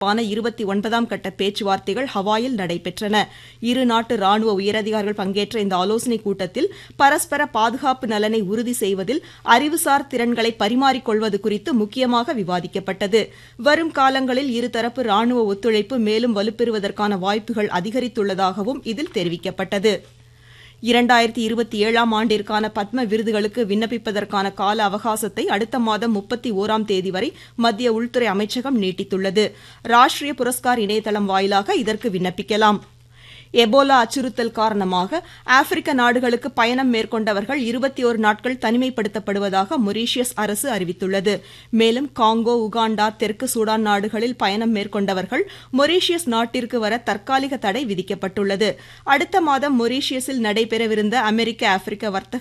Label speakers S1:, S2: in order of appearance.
S1: தொடர்பான இருபத்தி ஒன்பதாம் கட்ட பேச்சுவார்த்தைகள் ஹவாயில் நடைபெற்றன இரு நாட்டு ராணுவ உயரதிகாரிகள் பங்கேற்ற இந்த ஆலோசனைக் கூட்டத்தில் பரஸ்பர பாதுகாப்பு நலனை உறுதி செய்வதில் அறிவுசார் திறன்களை பரிமாறிக்கொள்வது குறித்து முக்கியமாக விவாதிக்கப்பட்டது வரும் காலங்களில் இருதரப்பு ராணுவ ஒத்துழைப்பு மேலும் வலுப்பெறுவதற்கான வாய்ப்புகள் அதிகரித்துள்ளதாகவும் இதில் தெரிவிக்கப்பட்டது இரண்டாயிரத்தி இருபத்தி ஏழாம் ஆண்டிற்கான பத்ம விருதுகளுக்கு விண்ணப்பிப்பதற்கான கால அவகாசத்தை அடுத்த மாதம் முப்பத்தி ஓராம் தேதி வரை மத்திய உள்துறை அமைச்சகம் நீட்டித்துள்ளது ராஷ்டிரிய புரஸ்கார் இணையதளம் வாயிலாக இதற்கு விண்ணப்பிக்கலாம் எபோலா அச்சுறுத்தல் காரணமாக ஆப்பிரிக்க நாடுகளுக்கு பயணம் மேற்கொண்டவர்கள் இருபத்தி ஒரு நாட்கள் தனிமைப்படுத்தப்படுவதாக மொரீஷியஸ் அரசு அறிவித்துள்ளது மேலும் காங்கோ உகாண்டா தெற்கு சூடான் நாடுகளில் பயணம் மேற்கொண்டவர்கள் மொரீஷியஸ் நாட்டிற்கு வர தற்காலிக தடை விதிக்கப்பட்டுள்ளது அடுத்த மாதம் மொரீஷியஸில் நடைபெறவிருந்த அமெரிக்க ஆப்பிரிக்க வர்த்தக